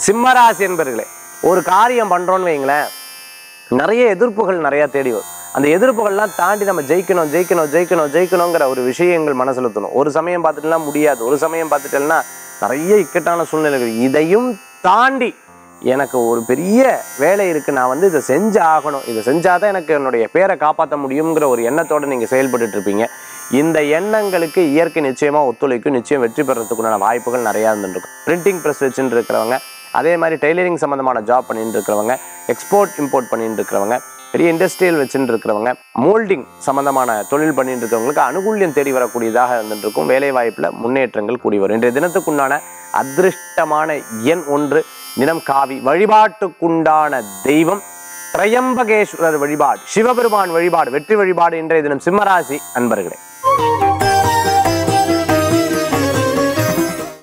சிம்மராசி என்பர்களே ஒரு காரியம் பண்றோம்னு வைங்களேன் நிறைய எதிர்ப்புகள் நிறைய தேடி வரும் அந்த எதிர்ப்புகள்லாம் தாண்டி நம்ம ஜெயிக்கணும் ஜெயிக்கணும் ஜெயிக்கணும் ஜெயிக்கணுங்கிற ஒரு விஷயங்கள் மனசுல தோணும் ஒரு சமயம் பார்த்துட்டுலாம் முடியாது ஒரு சமயம் பார்த்துட்டேன்னா நிறைய இக்கட்டான சூழ்நிலைகள் இதையும் தாண்டி எனக்கு ஒரு பெரிய வேலை இருக்கு நான் வந்து இதை செஞ்சு ஆகணும் இதை செஞ்சாதான் எனக்கு என்னுடைய பேரை காப்பாற்ற முடியுங்கிற ஒரு எண்ணத்தோட நீங்க செயல்பட்டுட்டு இருப்பீங்க இந்த எண்ணங்களுக்கு இயற்கை நிச்சயமா ஒத்துழைக்கும் நிச்சயம் வெற்றி பெறதுக்குண்டான வாய்ப்புகள் நிறையா இருந்துருக்கும் பிரிண்டிங் ப்ரெஸ் வச்சுட்டு இருக்கிறவங்க அதே மாதிரி டெய்லரிங் சம்மந்தமான ஜாப் பண்ணிட்டு இருக்கிறவங்க எக்ஸ்போர்ட் இம்போர்ட் பண்ணிட்டு இருக்கிறவங்க பெரிய இண்டஸ்ட்ரியல் வச்சுட்டு இருக்கிறவங்க மோல்டிங் சம்மந்தமான தொழில் பண்ணிட்டு இருக்கிறவங்களுக்கு அனுகூல்யம் தேடி வரக்கூடியதாக இருந்துட்டு இருக்கும் வேலை வாய்ப்பில் முன்னேற்றங்கள் கூடி வரும் இன்றைய தினத்துக்குண்டான அதிருஷ்டமான எண் ஒன்று தினம் காவி வழிபாட்டுக்குண்டான தெய்வம் திரையம்பகேஸ்வரர் வழிபாடு சிவபெருமான் வழிபாடு வெற்றி வழிபாடு இன்றைய தினம் சிம்மராசி அன்பர்களே